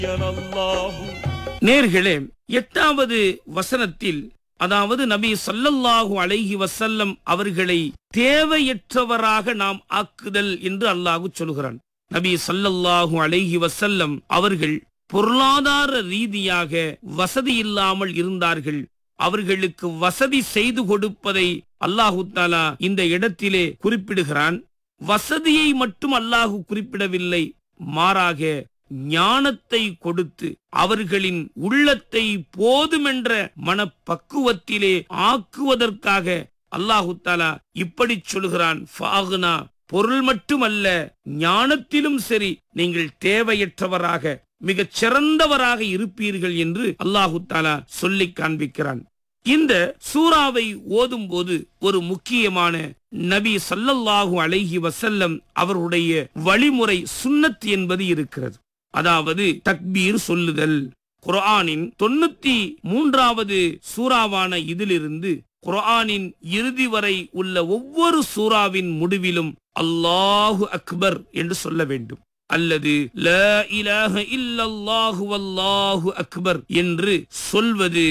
நேர்களே எட்டாவது வசனத்தில் அதாவது நபி ஸல்லல்லாஹு அலைஹி வஸல்லம் அவர்களை தேவையற்றவராக நாம் ஆக்குதல் என்று அல்லாஹ் சொல்கிறான் நபி ஸல்லல்லாஹு அலைஹி வஸல்லம் அவர்கள் பொருளாதார ரீதியாக வசதி இல்லாமல் இருந்தார்கள் அவர்களுக்கு வசதி செய்து கொடுப்பதை அல்லாஹு தாலா இந்த இடத்திலே குறிப்பிடுகிறான் வசதியை மட்டும் அல்லாஹு குறிப்பிடவில்லை மாறாக ஞானத்தை கொடுத்து அவர்களின் உள்ளத்தை போதுமென்ற மனப்பக்குவத்திலே ஆக்குவதற்காக அல்லாஹு தாலா இப்படி சொல்கிறான் ஃபாகுனா பொருள் மட்டுமல்ல ஞானத்திலும் சரி நீங்கள் தேவையற்றவராக மிகச் சிறந்தவராக இருப்பீர்கள் என்று அல்லாஹு தாலா சொல்லி காண்பிக்கிறான் இந்த சூறாவை ஓதும் போது ஒரு முக்கியமான நபி சல்லல்லாஹு அலைஹி வசல்லம் அவருடைய வழிமுறை சுன்னத் என்பது இருக்கிறது அதாவது தக்பீர் சொல்லுதல் குர்ஆனின் தொண்ணூத்தி மூன்றாவது சூறாவான இதிலிருந்து குர்ஆனின் இறுதி வரை உள்ள ஒவ்வொரு சூறாவின் முடிவிலும் அல்லாஹு அக்பர் என்று சொல்ல வேண்டும் அல்லது ல இலாஹ இல்லல்லாஹு வல்லாஹு அக்பர் என்று சொல்வது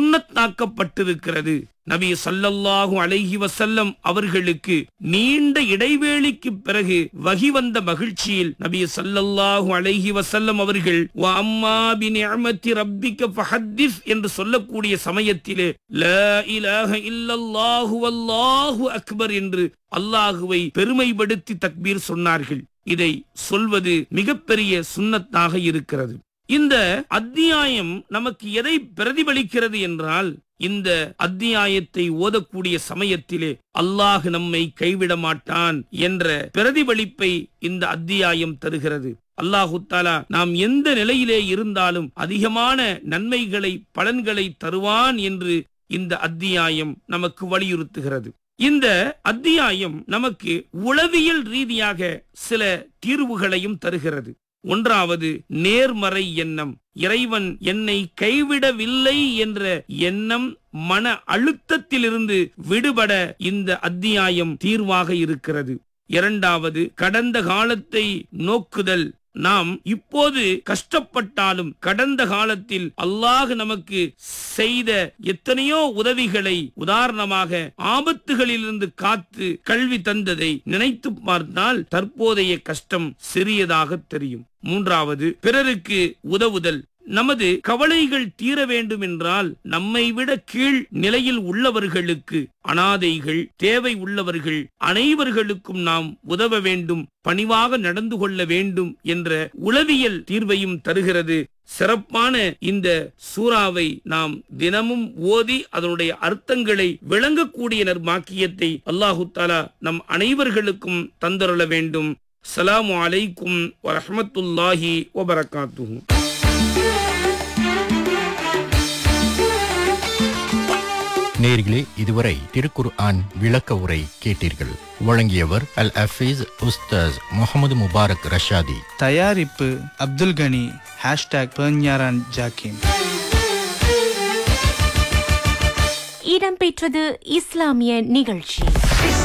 சுன்னத்தாக்கப்பட்டிருக்கிறது நபி சல்லல்லாஹு அலைஹி வசல்லம் அவர்களுக்கு நீண்ட இடைவேளைக்கு பிறகு வகி வந்த மகிழ்ச்சியில் நபி சல்லல்லாஹு அலைஹி வசல்லம் அவர்கள் "வ அம்மா பி நிஅமத்தி ரப்பிக்க ஃபஹத்திஸ் என்று சொல்லக்கூடிய சமயத்திலே ல இலாஹ இல்லல்லாஹு வல்லாஹு அக்பர் என்று அல்லாஹுவை பெருமைப்படுத்தி தக்பீர் சொன்னார்கள் இதை சொல்வது மிகப்பெரிய சுன்னத்தாக இருக்கிறது இந்த அத்தியாயம் நமக்கு எதை பிரதிபலிக்கிறது என்றால் இந்த அத்தியாயத்தை ஓதக்கூடிய சமயத்திலே அல்லாஹ் நம்மை கைவிட மாட்டான் என்ற பிரதிபலிப்பை இந்த அத்தியாயம் தருகிறது அல்லாஹு தாலா நாம் எந்த நிலையிலே இருந்தாலும் அதிகமான நன்மைகளை பலன்களை தருவான் என்று இந்த அத்தியாயம் நமக்கு வலியுறுத்துகிறது இந்த அத்தியாயம் நமக்கு உளவியல் ரீதியாக சில தீர்வுகளையும் தருகிறது ஒன்றாவது நேர்மறை எண்ணம் இறைவன் என்னை கைவிடவில்லை என்ற எண்ணம் மன அழுத்தத்திலிருந்து விடுபட இந்த அத்தியாயம் தீர்வாக இருக்கிறது இரண்டாவது கடந்த காலத்தை நோக்குதல் நாம் இப்போது கஷ்டப்பட்டாலும் கடந்த காலத்தில் அல்லாஹ் நமக்கு செய்த எத்தனையோ உதவிகளை உதாரணமாக ஆபத்துகளிலிருந்து காத்து கல்வி தந்ததை நினைத்து பார்த்தால் தற்போதைய கஷ்டம் சிறியதாக தெரியும் மூன்றாவது பிறருக்கு உதவுதல் நமது கவலைகள் தீர வேண்டும் என்றால் நம்மை விட கீழ் நிலையில் உள்ளவர்களுக்கு அனாதைகள் தேவை உள்ளவர்கள் அனைவர்களுக்கும் நாம் உதவ வேண்டும் பணிவாக நடந்து கொள்ள வேண்டும் என்ற உளவியல் தீர்வையும் தருகிறது சிறப்பான இந்த சூறாவை நாம் தினமும் ஓதி அதனுடைய அர்த்தங்களை விளங்கக்கூடிய நற்பாக்கியத்தை அல்லாஹு தாலா நம் அனைவர்களுக்கும் தந்தருள வேண்டும் சலாமு அலைக்கும் வரஹமத்துல்லாஹி வபரகாத்துஹு நேர்களே இதுவரை திருக்குர் ஆன் விளக்க உரை கேட்டீர்கள் வழங்கியவர் அல் அஃபீஸ் உஸ்தாஸ் முகமது முபாரக் ரஷாதி தயாரிப்பு அப்துல் கனி ஹேஷ்டாக் பெர்ஞாரான் ஜாக்கிம் இடம்பெற்றது இஸ்லாமிய நிகழ்ச்சி